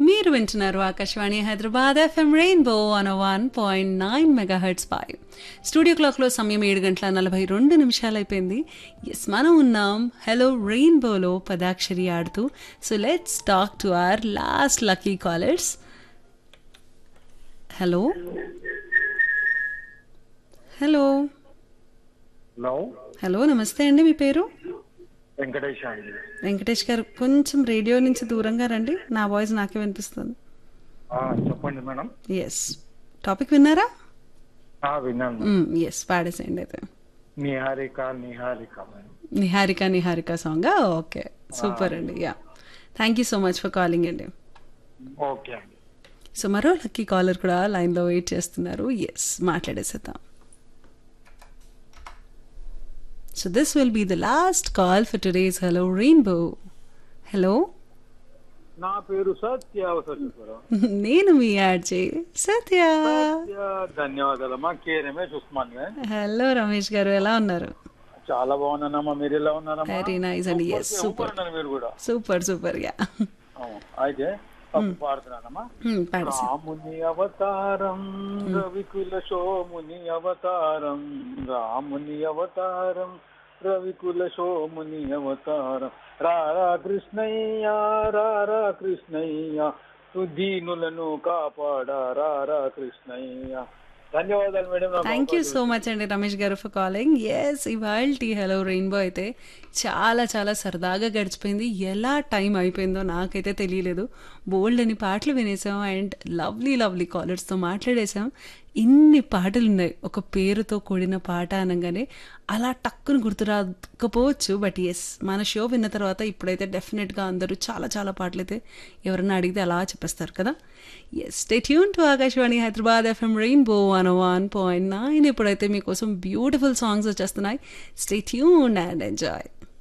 మీరు వింటున్నారు Akashvani Hyderabad FM Rainbow one one point nine megahertz పై స్టూడియో క్లాక్లో సమయం ఏడు గంటల నలభై రెండు నిమిషాలు అయిపోయింది ఎస్ మనం ఉన్నాం హలో రెయిన్బోలో పదాక్షరి ఆడుతూ so let's talk to our last lucky callers hello hello hello hello నమస్తే అండి మీ పేరు వెంకటేష్ అండి వెంకటేష్ గారు కొంచెం రేడియో నుంచి దూరంగా రండి నా వాయిస్ నాకే వినిపిస్తుంది ఆ, చెప్పండి మేడం ఎస్ టాపిక్ విన్నారా ఆ, విన్నాను ఎస్ పాడేసేయండి అయితే Niharika Niharika madam Niharika Niharika song okay super అండి yeah thank you so much for calling అండి ఓకే అండి సో మరో లక్కీ కాలర్ కూడా లైన్లో వెయిట్ చేస్తున్నారు ఎస్ మాట్లాడేసేద్దాం so this will be the last call for today's hello Rainbow hello నా పేరు సత్య సత్యపురం నేను మీ ఆర్జే సత్య ధన్యవాదాలమ్మా కే రమేష్ ఉస్మాన్ హలో రమేష్ గారు ఎలా ఉన్నారు చాలా బాగున్నానమ్మా మీరు ఎలా ఉన్నారమ్మా వెరీ నైస్ అండి ఎస్ సూపర్ సూపర్ ఉన్నారు మీరు కూడా సూపర్ సూపర్ యా అవును. అయితే తప్పు పాడుతున్నానమ్మా పాడేసి రాముని అవతారం రవికుల సోముని అవతారం రాముని అవతారం రవికుల సోముని అవతారం రారా కృష్ణయ్య రారా కృష్ణయ్య దీనులను కాపాడా రారా కృష్ణయ్య ధన్యవాదాలు మేడం నాకు థ్యాంక్ యూ సో మచ్ అండి రమేష్ గారు ఫర్ కాలింగ్ ఎస్ ఇవాళ హలో రెయిన్బో అయితే చాలా చాలా సరదాగా గడిచిపోయింది ఎలా టైం అయిపోయిందో నాకైతే తెలియలేదు బోల్డ్ అని పాటలు వినేసాం అండ్ లవ్లీ లవ్లీ కాలర్స్తో మాట్లాడేసాం ఇన్ని పాటలు ఉన్నాయి ఒక పేరుతో కూడిన పాట అనగానే అలా టక్కును గుర్తు రాకపోవచ్చు బట్ ఎస్ మన షో విన్న తర్వాత ఇప్పుడైతే డెఫినెట్గా అందరూ చాలా చాలా పాటలు అయితే ఎవరన్నా అడిగితే అలా చెప్పేస్తారు కదా yes stay tuned to Akashvani Hyderabad FM Rainbow one one point nine ఇప్పుడైతే మీకోసం బ్యూటిఫుల్ సాంగ్స్ వచ్చేస్తున్నాయి స్టే ట్యూన్ అండ్ ఎంజాయ్